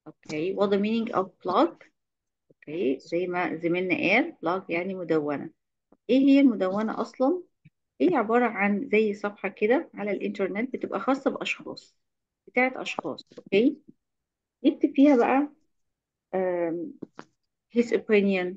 اوكي what the meaning of blog اوكي زي ما زميلنا قال blog يعني مدونة ايه هي المدونة اصلا هي عبارة عن زي صفحة كده على الانترنت بتبقى خاصة باشخاص بتاعت اشخاص اوكي يكتب فيها بقى um, his opinion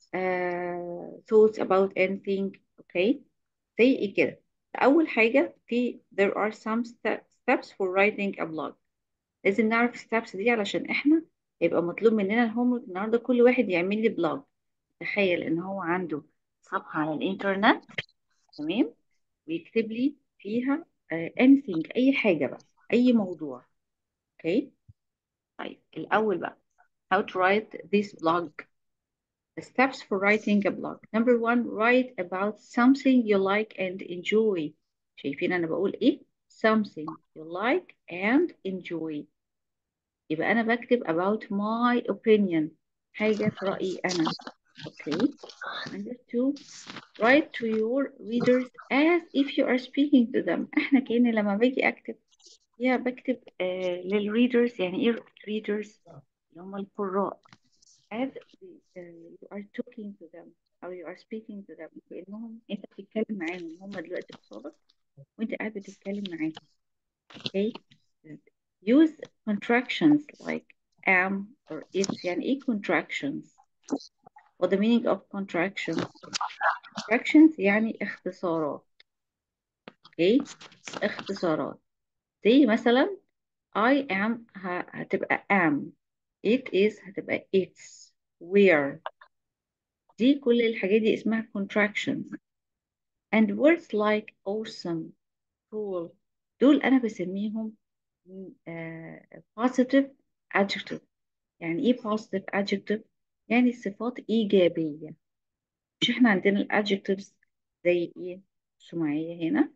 uh, thoughts about anything اوكي زي ايه كده اول حاجة في there are some st- steps for writing a blog لازم نعرف الستبس دي علشان احنا يبقى مطلوب مننا الهوم ورك النهارده كل واحد يعمل لي بلوج تخيل ان هو عنده صفحة على الانترنت تمام ويكتب لي فيها آه anything اي حاجة بقى اي موضوع اوكي طيب الاول بقى how to write this blog the steps for writing a blog number one write about something you like and enjoy شايفين انا بقول ايه something you like and enjoy يبقى أنا بكتب about my opinion حاجة في رأيي أنا okay number two write to your readers as if you are speaking to them احنا كأن لما باجي أكتب يا بكتب آه للريدرز يعني ايه readers اللي هم القراء as uh, you are talking to them أو you are speaking to them كأنهم أنت بتتكلم معاهم هم دلوقتي قصادك وأنت قاعد بتتكلم معاهم okay use contractions like am or it's يعني ايه contractions what the meaning of contractions contractions يعني اختصارات okay اختصارات زي مثلا I am ه- هتبقى am it is هتبقى it's where دي كل الحاجات دي اسمها contractions and words like awesome cool دول أنا بسميهم آه، positive adjective يعني ايه positive adjective يعني صفات إيجابية مش احنا عندنا ال adjectives زي ايه سمعية هنا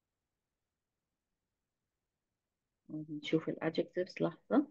نشوف ال adjectives لحظة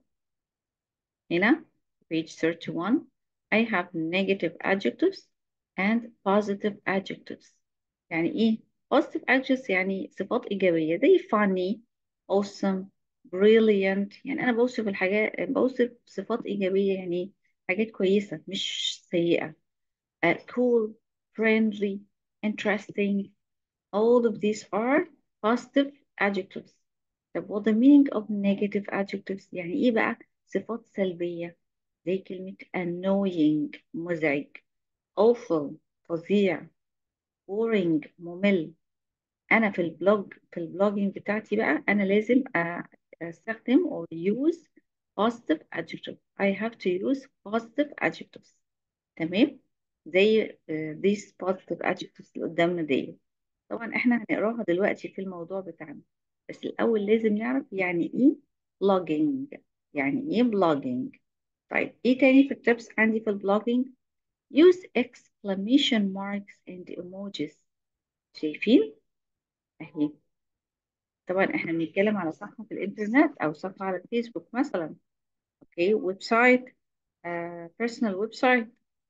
هنا page 31 I have negative adjectives and positive adjectives يعني ايه positive adjectives يعني صفات إيجابية زي funny awesome brilliant يعني أنا بوصف الحاجات بوصف صفات إيجابية يعني حاجات كويسة مش سيئة uh, cool friendly interesting all of these are positive adjectives طب what the meaning of negative adjectives يعني ايه بقى صفات سلبية زي كلمة annoying مزعج awful فظيع boring ممل انا في البلوج في البلوجينج بتاعتي بقى انا لازم أ- استخدم or use positive adjective I have to use positive adjectives تمام زي آه، these positive adjectives اللي قدامنا دي طبعا احنا هنقراها دلوقتي في الموضوع بتاعنا بس الاول لازم نعرف يعني ايه blogging يعني ايه blogging طيب ايه تاني في التبس عندي في البلوجينج use exclamation marks and emojis شايفين اهي طبعا احنا بنتكلم على صفحة في الانترنت او صفحة على الفيسبوك مثلا اوكي ويب سايت بيرسونال ويب سايت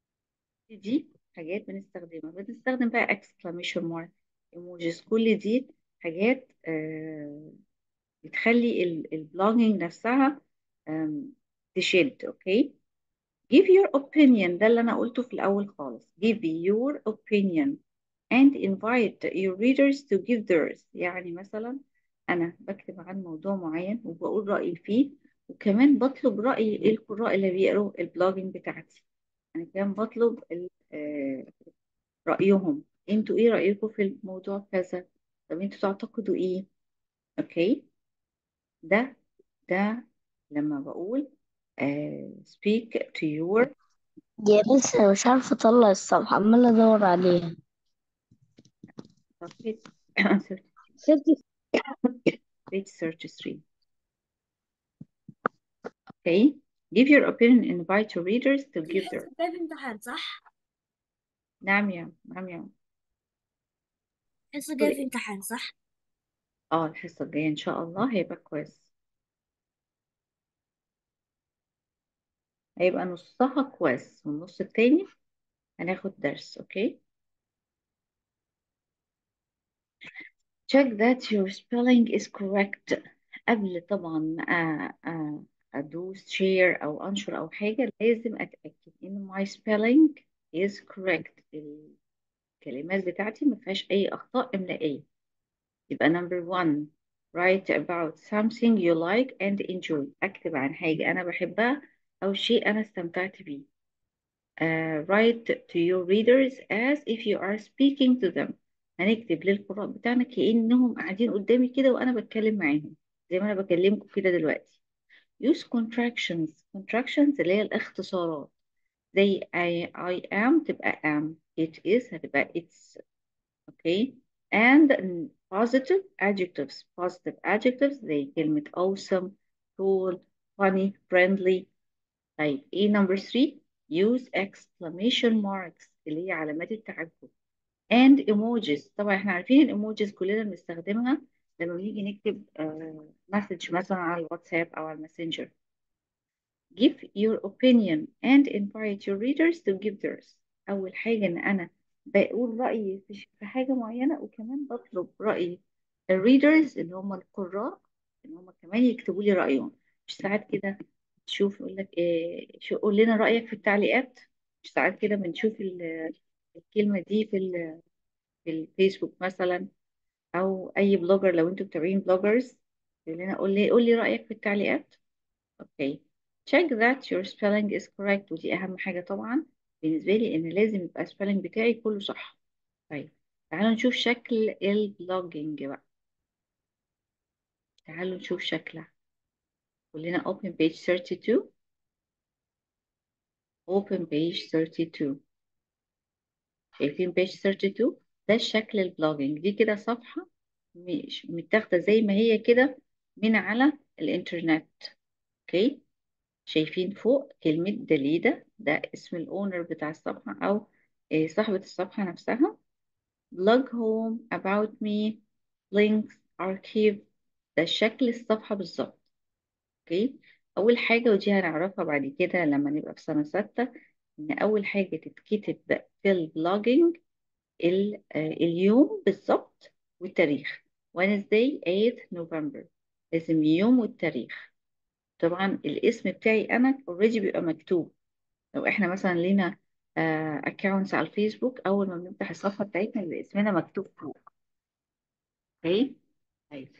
دي حاجات بنستخدمها بنستخدم بقى exclamation mark emojis كل دي حاجات آه بتخلي البلوجينج نفسها آم، تشد اوكي give your opinion ده اللي انا قلته في الاول خالص give your opinion and invite your readers to give theirs يعني مثلا أنا بكتب عن موضوع معين وبقول رأيي فيه وكمان بطلب رأي القراء اللي بيقروا البلوجينج بتاعتي أنا كمان بطلب ال- آه، رأيهم انتوا ايه رأيكم في الموضوع كذا طب انتوا تعتقدوا ايه اوكي ده ده لما بقول آه, speak to your يا لسه مش عارفة أطلع الصفحة عمالة أدور عليها page 33 okay give your opinion and invite your readers to give their الحصة الجاية في امتحان صح؟ نعم يا نعم يا الحصة الجاية في امتحان صح؟ اه الحصة الجاية إن شاء الله هيبقى كويس هيبقى نصها كويس والنص التاني هناخد درس اوكي check that your spelling is correct قبل طبعا ما آه، آه، ادوس شير او انشر او حاجة لازم اتأكد ان my spelling is correct الكلمات بتاعتي ما فيهاش اي اخطاء املائية يبقى number one write about something you like and enjoy اكتب عن حاجة انا بحبها او شيء انا استمتعت بيه uh, write to your readers as if you are speaking to them هنكتب للقراء بتاعنا كأنهم قاعدين قدامي كده وأنا بتكلم معاهم زي ما أنا بكلمكم كده دلوقتي use contractions contractions اللي هي الاختصارات زي I, I am تبقى am it is هتبقى it's okay and positive adjectives positive adjectives زي كلمة awesome cool funny friendly طيب ايه number three use exclamation marks اللي هي علامات التعجب and emojis طبعا احنا عارفين الايموجيز كلنا بنستخدمها لما بنيجي نكتب مسج مثلا على الواتساب او على الماسنجر give your opinion and invite your readers to give theirs اول حاجة ان انا بقول رأيي في في حاجة معينة وكمان بطلب رأي الريدرز اللي هم القراء ان هم كمان يكتبوا لي رأيهم مش ساعات كده تشوف يقول لك إيه شو قول لنا رأيك في التعليقات مش ساعات كده بنشوف ال- الكلمة دي في ال- في الفيسبوك مثلا او اي بلوجر لو انتوا متابعين بلوجرز يقول لنا قول لي قول لي رأيك في التعليقات اوكي check that your spelling is correct ودي اهم حاجة طبعا بالنسبة لي ان لازم يبقى spelling بتاعي كله صح طيب تعالوا نشوف شكل البلوجينج بقى تعالوا نشوف شكلها كلنا open page 32 open page 32 شايفين page 32 ده شكل البلوجينج دي كده صفحة مش متاخدة زي ما هي كده من على الانترنت اوكي شايفين فوق كلمة دليدة ده اسم الاونر بتاع الصفحة او آه، صاحبة الصفحة نفسها blog home about me links archive ده شكل الصفحة بالظبط اوكي اول حاجة ودي هنعرفها بعد كده لما نبقى في سنة ستة ان اول حاجة تتكتب في البلوجينج ال- آه، اليوم بالظبط والتاريخ Wednesday 8 نوفمبر لازم اليوم والتاريخ طبعا الاسم بتاعي انا اوريدي بيبقى مكتوب لو احنا مثلا لينا اكونتس على الفيسبوك اول ما بنفتح الصفحه بتاعتنا يبقى اسمنا مكتوب فوق اوكي طيب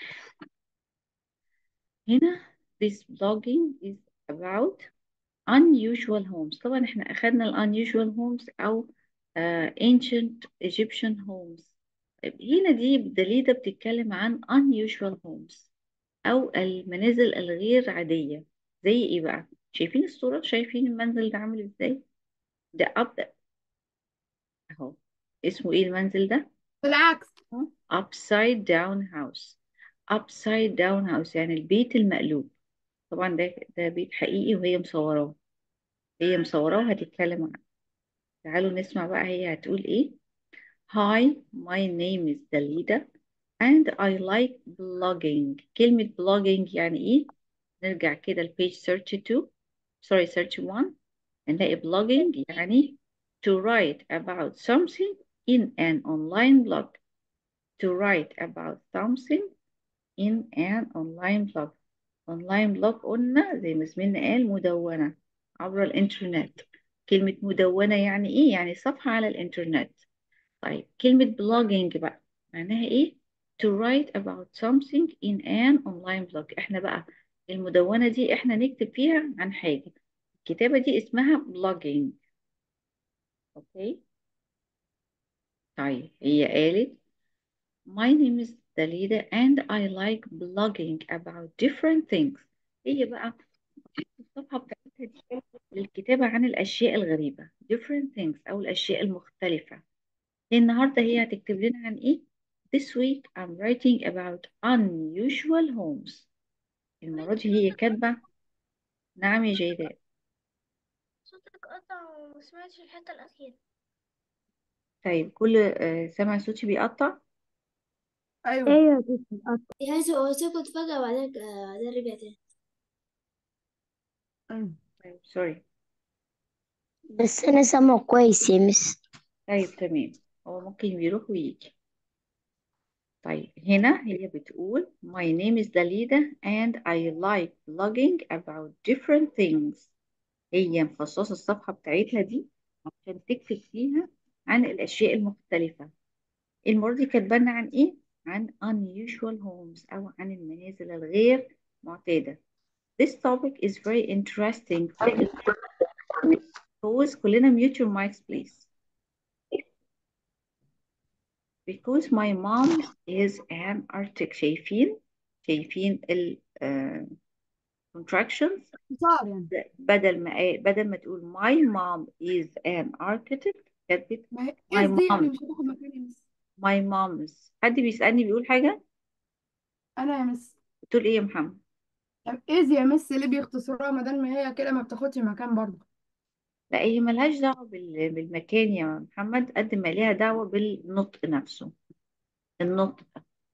هنا this blogging is about unusual homes طبعا احنا اخدنا ال unusual homes او آه، ancient Egyptian homes طيب هنا دي دليدة بتتكلم عن unusual homes او المنازل الغير عادية زي ايه بقى شايفين الصورة شايفين المنزل ده عامل ازاي ده أب اهو اسمه ايه المنزل ده بالعكس upside down house upside down house يعني البيت المقلوب طبعا ده ده بيت حقيقي وهي مصوراه هي مصوراه وهتتكلم عنه تعالوا نسمع بقى هي هتقول ايه Hi my name is Dalida and I like blogging كلمة blogging يعني ايه نرجع كده لpage 32 sorry 31 نلاقي blogging يعني to write about something in an online blog to write about something in an online blog online blog قلنا زي ما زميلنا قال مدونة عبر الإنترنت كلمة مدونة يعني إيه؟ يعني صفحة على الإنترنت طيب كلمة blogging بقى معناها إيه؟ to write about something in an online blog إحنا بقى المدونة دي إحنا نكتب فيها عن حاجة الكتابة دي اسمها blogging أوكي طيب هي قالت My name is Dalida and I like blogging about different things هي بقى الصفحة بتاعتها دي للكتابة عن الأشياء الغريبة different things أو الأشياء المختلفة النهاردة هي هتكتب لنا عن إيه This week I'm writing about unusual homes المرة دي هي كاتبة نعم يا جيداء صوتك قطع وما سمعتش الحتة الأخيرة طيب كل آه، سمع صوتي بيقطع ايوه ايوه يعني هو سكت فجأة وبعدين آه، بعدين رجع تاني ايوه طيب سوري بس انا سامعه كويس يا مس طيب تمام هو ممكن بيروح ويجي طيب هنا هي بتقول My name is Dalida and I like blogging about different things هي مخصصة الصفحة بتاعتها دي عشان تكتب فيها عن الأشياء المختلفة المرة دي كاتبانا عن إيه؟ عن unusual homes أو عن المنازل الغير معتادة This topic is very interesting because كلنا mute your mics please because my mom is an architect شايفين شايفين ال uh, contractions صار يعني بدل ما بدل ما تقول my mom is an architect كتبت ما هي my إيه دي يعني mom مش هتاخد مكاني مس my mom's حد بيسألني بيقول حاجة انا يا مس بتقول ايه يا محمد طب ايه يا مس ليه بيختصروها ما دام هي كده ما بتاخدش مكان برضه لا هي ملهاش دعوة بال- بالمكان يا محمد قد ما ليها دعوة بالنطق نفسه النطق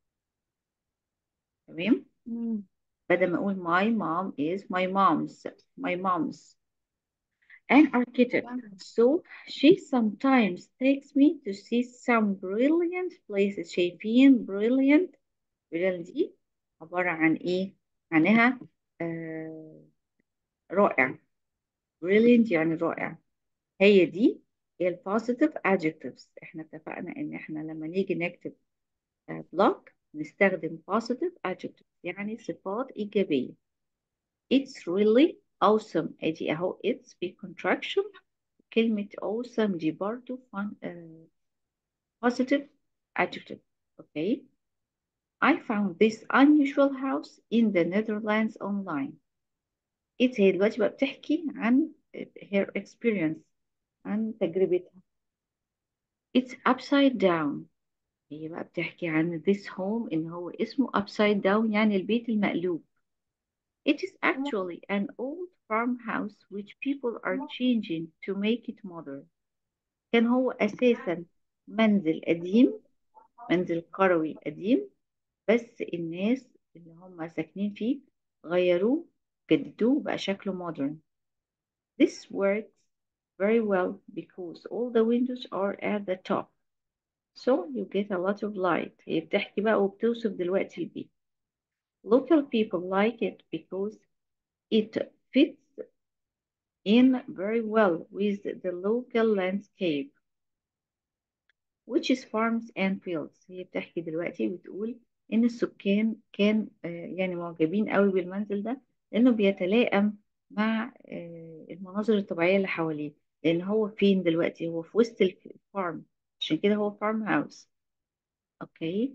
تمام مم. بدل ما اقول my mom is my mom's my mom's an architect تمام. so she sometimes takes me to see some brilliant places شايفين brilliant brilliant دي عبارة عن ايه معناها آه رائع brilliant يعني رائع هي دي هي ال positive adjectives احنا اتفقنا ان احنا لما نيجي نكتب بلوك نستخدم positive adjectives يعني صفات إيجابية it's really awesome ادي اهو it's في contraction كلمة awesome دي برضو fun, uh, positive adjective okay I found this unusual house in the Netherlands online it's هي دلوقتي بقى بتحكي عن her experience عن تجربتها it's upside down هي بقى بتحكي عن this home إن هو اسمه upside down يعني البيت المقلوب It is actually an old farmhouse which people are changing to make it modern. كان هو أساسا منزل قديم منزل قروي قديم بس الناس اللي هم ساكنين فيه غيروه جددوه بقى شكله modern. This works very well because all the windows are at the top. So you get a lot of light. هي بتحكي بقى وبتوصف دلوقتي البيت. Local people like it because it fits in very well with the local landscape which is farms and fields هي بتحكي دلوقتي بتقول إن السكان كان آه، يعني معجبين قوي بالمنزل ده لأنه بيتلائم مع آه، المناظر الطبيعية اللي حواليه لأن هو فين دلوقتي هو في وسط الفارم عشان كده هو farm house okay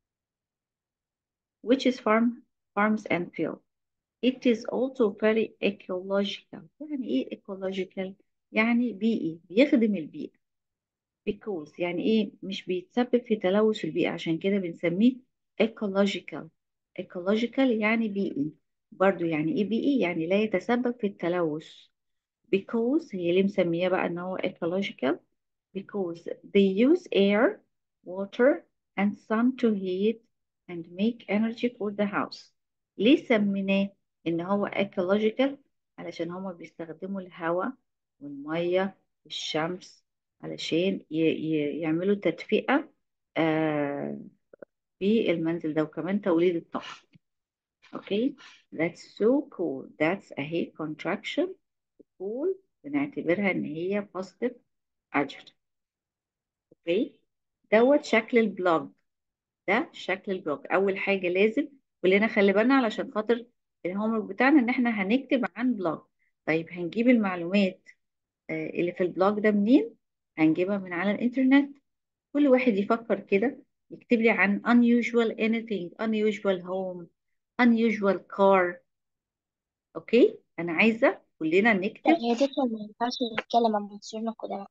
which is farm farms and fields It is also very ecological يعني ايه ecological يعني بيئي بيخدم البيئة because يعني ايه مش بيتسبب في تلوث البيئة عشان كده بنسميه ecological ecological يعني بيئي برضو يعني ايه بيئي يعني لا يتسبب في التلوث because هي ليه مسمياه بقى ان هو ecological because they use air water and sun to heat and make energy for the house ليه سميناه ان هو ecological علشان هما بيستخدموا الهواء والمية والشمس علشان ي ي يعملوا تدفئة آه في المنزل ده وكمان توليد الطاقة اوكي that's so cool that's a heat contraction cool بنعتبرها ان هي positive adjective اوكي دوت شكل البلوج ده شكل البلوج اول حاجه لازم كلنا خلي بالنا علشان خاطر الهومورك بتاعنا ان احنا هنكتب عن بلوج طيب هنجيب المعلومات آه، اللي في البلوج ده منين هنجيبها من على الانترنت كل واحد يفكر كده يكتب لي عن unusual anything unusual home unusual car اوكي انا عايزه كلنا نكتب هي دكتور ما ينفعش نتكلم عن مصيرنا القدماء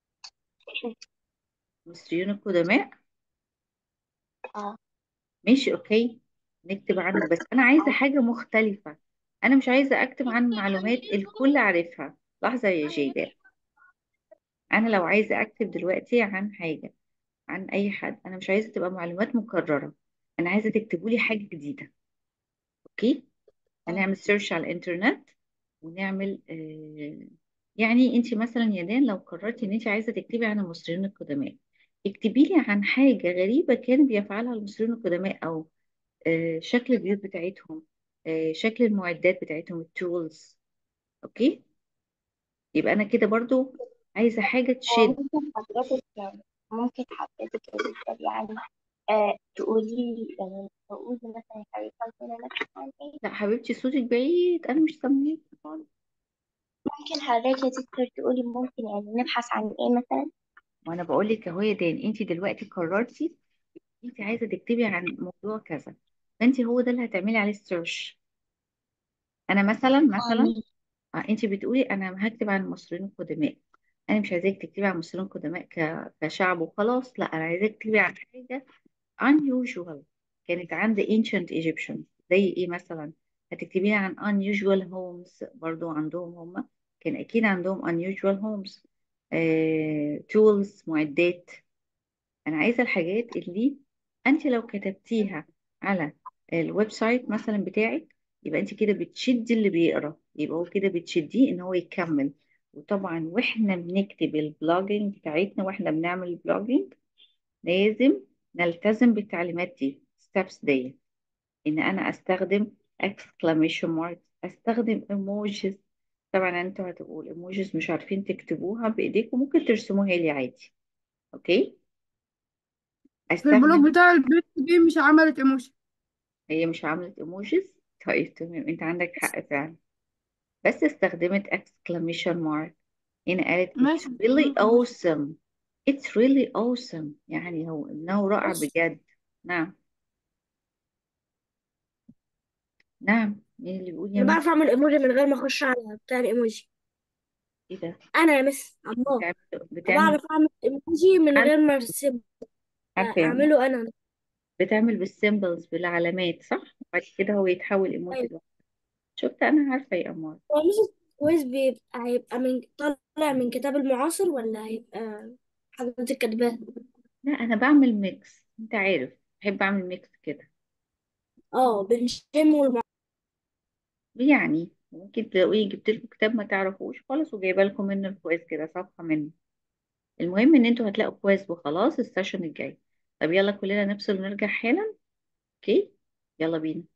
مصريون القدماء اه ماشي اوكي نكتب عنه بس انا عايزه حاجه مختلفه انا مش عايزه اكتب عن معلومات الكل عارفها لحظه يا جيداء انا لو عايزه اكتب دلوقتي عن حاجه عن اي حد انا مش عايزه تبقى معلومات مكرره انا عايزه تكتبوا لي حاجه جديده اوكي هنعمل سيرش على الانترنت ونعمل آه يعني انت مثلا يا دان لو قررتي ان انت عايزه تكتبي عن المصريين القدماء اكتبي لي عن حاجة غريبة كان بيفعلها المصريين القدماء أو آه، شكل البيوت بتاعتهم آه، شكل المعدات بتاعتهم التولز أوكي يبقى أنا كده برضو عايزة حاجة تشد ممكن حضرتك ممكن حضرتك يا دكتور يعني آه تقولي يعني تقولي مثلا يا حبيبتي عاوزين نبحث عن ايه لا حبيبتي صوتك بعيد أنا مش سامعاكي خالص ممكن حضرتك يا دكتور تقولي ممكن يعني نبحث عن ايه مثلا وأنا بقول لك أهو يا دان أنت دلوقتي قررتي أنت عايزة تكتبي عن موضوع كذا فأنت هو ده اللي هتعملي عليه سيرش أنا مثلا مثلا آه، انت بتقولي انا هكتب عن المصريين القدماء انا مش عايزاك تكتبي عن المصريين القدماء ك... كشعب وخلاص لا انا عايزاك تكتبي عن حاجه unusual كانت عند ancient Egyptians زي ايه مثلا هتكتبي عن unusual homes برضو عندهم هم كان اكيد عندهم unusual homes آه... tools معدات انا عايزه الحاجات اللي انت لو كتبتيها على الويب سايت مثلا بتاعك يبقى انت كده بتشدي اللي بيقرا يبقى هو كده بتشديه ان هو يكمل وطبعا واحنا بنكتب البلوجينج بتاعتنا واحنا بنعمل البلوجينج لازم نلتزم بالتعليمات دي ستابس دي ان انا استخدم exclamation mark استخدم emojis طبعا انتوا هتبقوا الايموجيز مش عارفين تكتبوها بايديكم ممكن ترسموها لي عادي اوكي في استخدم البلوج بتاع البيت دي مش عملت ايموشن هي مش عملت ايموجيز طيب تمام انت عندك حق فعلا بس استخدمت exclamation mark هنا قالت it's ماشي really awesome it's really awesome يعني هو انه رائع بص بجد نعم نعم مين اللي بيقول يا انا مس بعرف اعمل ايموجي من غير ما اخش على بتاع الايموجي ايه ده انا يا مس الله بتعمل بتعمل بعرف اعمل ايموجي من عارف- غير ما ارسم عارفه يا مس اعمله انا بتعمل بالسيمبلز بالعلامات صح وبعد كده هو يتحول ايموجي ايوه لوحده شفت انا عارفه يا امار هو مش كويس بيبقى هيبقى من طالع من كتاب المعاصر ولا هيبقى حضرتك كاتباه لا انا بعمل ميكس انت عارف بحب اعمل ميكس كده اه بنشم والمع... يعني ممكن تلاقيه جبت لكم كتاب ما تعرفوش خالص وجايبه لكم منه الكويس كده صفحه منه المهم ان انتوا هتلاقوا كويس وخلاص السيشن الجاي طب يلا كلنا نفصل ونرجع حالا اوكي يلا بينا